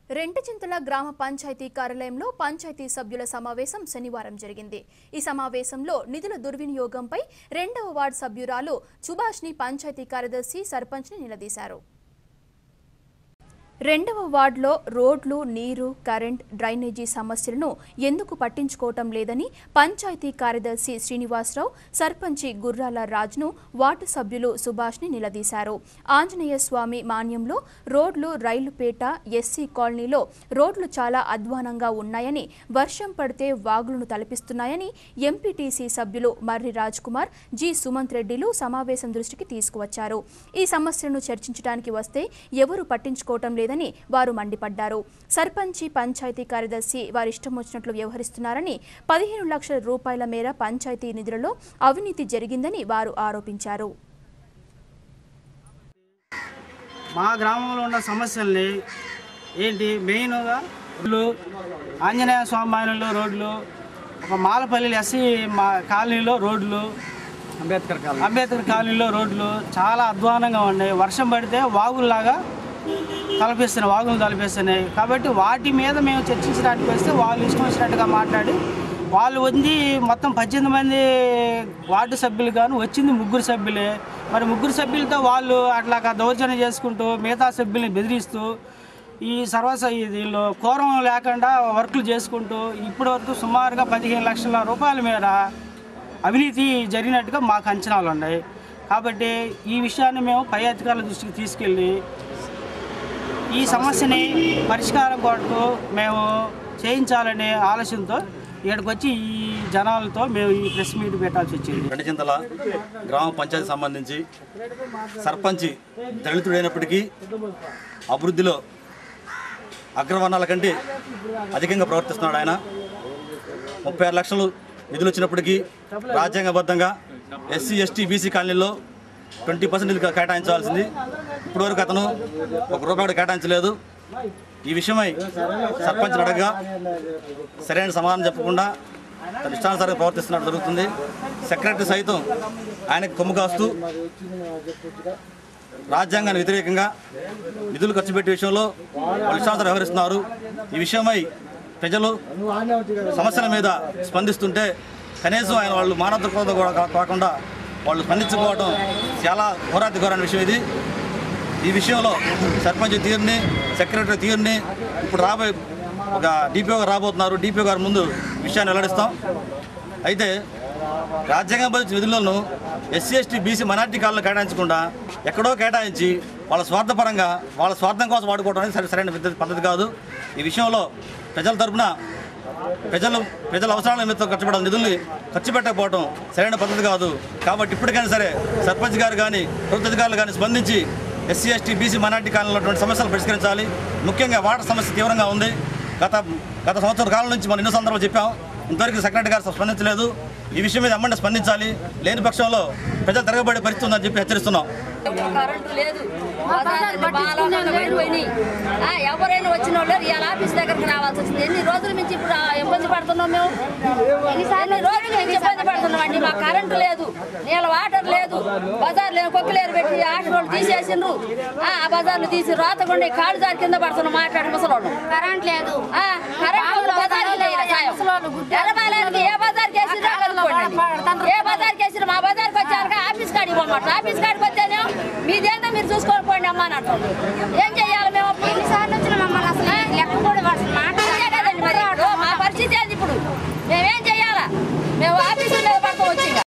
రెంటచింతల గ్రామ పంచాయతీ కార్యాలయంలో పంచాయతీ సభ్యుల సమావేశం శనివారం జరిగింది ఈ సమావేశంలో నిధుల దుర్వినియోగంపై రెండవ వార్డు సభ్యురాలు సుభాష్ని పంచాయతీ కార్యదర్శి సర్పంచ్ని నిలదీశారు రెండవ వార్డులో రోడ్లు నీరు కరెంట్ డ్రైనేజీ సమస్యలను ఎందుకు పట్టించుకోవటం లేదని పంచాయతీ కార్యదర్శి శ్రీనివాసరావు సర్పంచి గుర్రాల రాజ్ను వార్డు సభ్యులు సుభాష్ని నిలదీశారు ఆంజనేయ స్వామి మాన్యంలో రోడ్లు రైలుపేట ఎస్సీ కాలనీలో రోడ్లు చాలా అధ్వానంగా ఉన్నాయని వర్షం పడితే వాగులను తలపిస్తున్నాయని ఎంపీటీసీ సభ్యులు మర్రి రాజ్ కుమార్ జి సుమంత్ రెడ్డిలు సమావేశం దృష్టికి తీసుకువచ్చారు ఈ సమస్యలను చర్చించడానికి వస్తే ఎవరు పట్టించుకోవటం లేదని వారు మండిపడ్డారు సర్పంచి పంచాయతీ కార్యదర్శి వారి ఇష్టం వచ్చినట్లు వ్యవహరిస్తున్నారని పదిహేను లక్షల రూపాయల మేర పంచాయతీ నిధులలో అవినీతి జరిగిందని వారు ఆరోపించారు మా గ్రామంలో ఉన్న సమస్యల్ని ఏంటి మెయిన్గా రోడ్లు ఆంజనేయ స్వామి మాయనంలో రోడ్లు ఒక మాలపల్లి ఎస్సీ మా కాలనీలో రోడ్లు అంబేద్కర్ కాలనీ అంబేద్కర్ కాలనీలో రోడ్లు చాలా అధ్వానంగా ఉన్నాయి వర్షం పడితే వాగుల్లాగా తలపిస్తున్నాయి వాగులు తలపిస్తున్నాయి కాబట్టి వాటి మీద మేము చర్చించడానికి వస్తే వాళ్ళు ఇష్టం వచ్చినట్టుగా మాట్లాడి వాళ్ళు ఉంది మొత్తం పద్దెనిమిది మంది వార్డు సభ్యులు గాను వచ్చింది ముగ్గురు సభ్యులే మరి ముగ్గురు సభ్యులతో వాళ్ళు అట్లాగా దౌర్జన్యం చేసుకుంటూ మిగతా సభ్యుల్ని బెదిరిస్తూ ఈ సర్వస ఈ దీనిలో కోరం లేకుండా వర్కులు చేసుకుంటూ ఇప్పటి వరకు సుమారుగా పదిహేను లక్షల రూపాయల మేర అవినీతి జరిగినట్టుగా మాకు అంచనాలు ఉన్నాయి కాబట్టి ఈ విషయాన్ని మేము పై అధికారుల దృష్టికి తీసుకెళ్ళి ఈ సమస్యని పరిష్కారం కొరకు మేము చేయించాలనే ఆలోచనతో ఇక్కడికి వచ్చి ఈ జనాలతో మేము ఈ ప్రెస్ మీట్ పెట్టాల్సి వచ్చింది రెండచింతల గ్రామ పంచాయతీ సంబంధించి సర్పంచి దళితుడైనప్పటికీ అభివృద్ధిలో అగ్రవర్ణాల కంటే అధికంగా ప్రవర్తిస్తున్నాడు ఆయన ముప్పై ఆరు లక్షలు నిధులు వచ్చినప్పటికీ రాజ్యాంగబద్ధంగా ఎస్సీ ఎస్టీ బీసీ కాలనీలో ట్వంటీ పర్సెంట్ నిధులు కేటాయించాల్సింది ఇప్పటివరకు అతను ఒక రూపాయి కూడా కేటాయించలేదు ఈ విషయమై సర్పంచ్ అడగగా సరైన సమాధానం చెప్పకుండా తన ఇష్టానుసారంగా ప్రవర్తిస్తున్నట్టు జరుగుతుంది సెక్రటరీ సైతం ఆయనకు కొమ్ము కాస్తూ రాజ్యాంగానికి వ్యతిరేకంగా నిధులు ఖర్చు పెట్టే విషయంలో వాళ్ళు ఇష్టానుసారం వ్యవహరిస్తున్నారు ఈ విషయమై ప్రజలు సమస్యల మీద స్పందిస్తుంటే కనీసం ఆయన వాళ్ళు మానవ దృక్పథం కూడా కా- కాకుండా వాళ్ళు స్పందించుకోవడం చాలా ఘోరాతి ఘోరమైన విషయం ఇది ఈ విషయంలో సర్పంచ్ తీరుని సెక్రటరీ తీరుని ఇప్పుడు రాబోయే ఒక డిపిఓ గారు రాబోతున్నారు డిపిఓ గారి ముందు విషయాన్ని వెల్లడిస్తాం అయితే రాజ్యాంగబద్ధ విధులను ఎస్సీ ఎస్టీ బీసీ మైనార్టీ కాలను కేటాయించకుండా ఎక్కడో కేటాయించి వాళ్ళ స్వార్థపరంగా వాళ్ళ స్వార్థం కోసం వాడుకోవడం అనేది సరి- సరైన పద్ధతి- పద్ధతి కాదు ఈ విషయంలో ప్రజల తరపున ప్రజలు ప్రజల అవసరాల నిమిత్తం ఖర్చు పెట్టడం నిధుల్ని ఖర్చు పెట్టకపోవడం సరైన పద్ధతి కాదు కాబట్టి ఇప్పటికైనా సరే సర్పంచ్ గారు కానీ ప్రభుత్వ అధికారులు కానీ స్పందించి ఎస్సీ ఎస్టీ బీసీ మైనార్టీ కాలంలో ఉన్నటువంటి సమస్యలు పరిష్కరించాలి ముఖ్యంగా వాటర్ సమస్య తీవ్రంగా ఉంది గత గత సంవత్సరం కాలం నుంచి మనం ఎన్నో సందర్భాలు చెప్పాం ఇంతవరకు సెక్రటరీ గారు స్పందించలేదు ఈ విషయం మీద అమ్మండి స్పందించాలి లేని పక్షంలో ప్రజలు తిరగబడే పరిస్థితి ఉందని చెప్పి హెచ్చరిస్తున్నాం కరెంటు లేదు బజార్లు బాగా పడిపోయినాయి ఆ, ఎవరైనా వచ్చిన వాళ్ళు ఇవాళ ఆఫీస్ దగ్గరికి రావాల్సి వచ్చింది ఎన్ని రోజుల నుంచి ఇప్పుడు ఆ ఇబ్బంది పడుతున్నాం మేము ఎన్ని రోజుల నుంచి ఇబ్బంది పడుతున్నాం అండి మాకు కరెంటు లేదు నీళ్ళ వాటర్ లేదు బజార్ లేని కొక్కలేరు పెట్టి ఆటో వాళ్ళు తీసేసిండ్రు ఆ ఆ బజార్లు తీసి రాతకుండా కాళ్ళు జారి కింద పడుతున్నాం మాట్లాడి ముసలోళ్ళు కరెంట్ లేదు ఆ, కరెంటు లేదు, బజార్కి లేదు సాయం. ఎర్రబాలేరుకి ఏ బజార్కి వేసిర్రో కనుక్కోండి. ఏ బజార్కి వేసిర్రో మా బజార్కి వచ్చాక ఆఫీస్ కాడికి పోమాట ఆఫీస్ కాడికి వచ్చాను మీదేందో మీరు చూసుకొని పోండి అమ్మా అని అంటారు ఏం చెయ్యాలి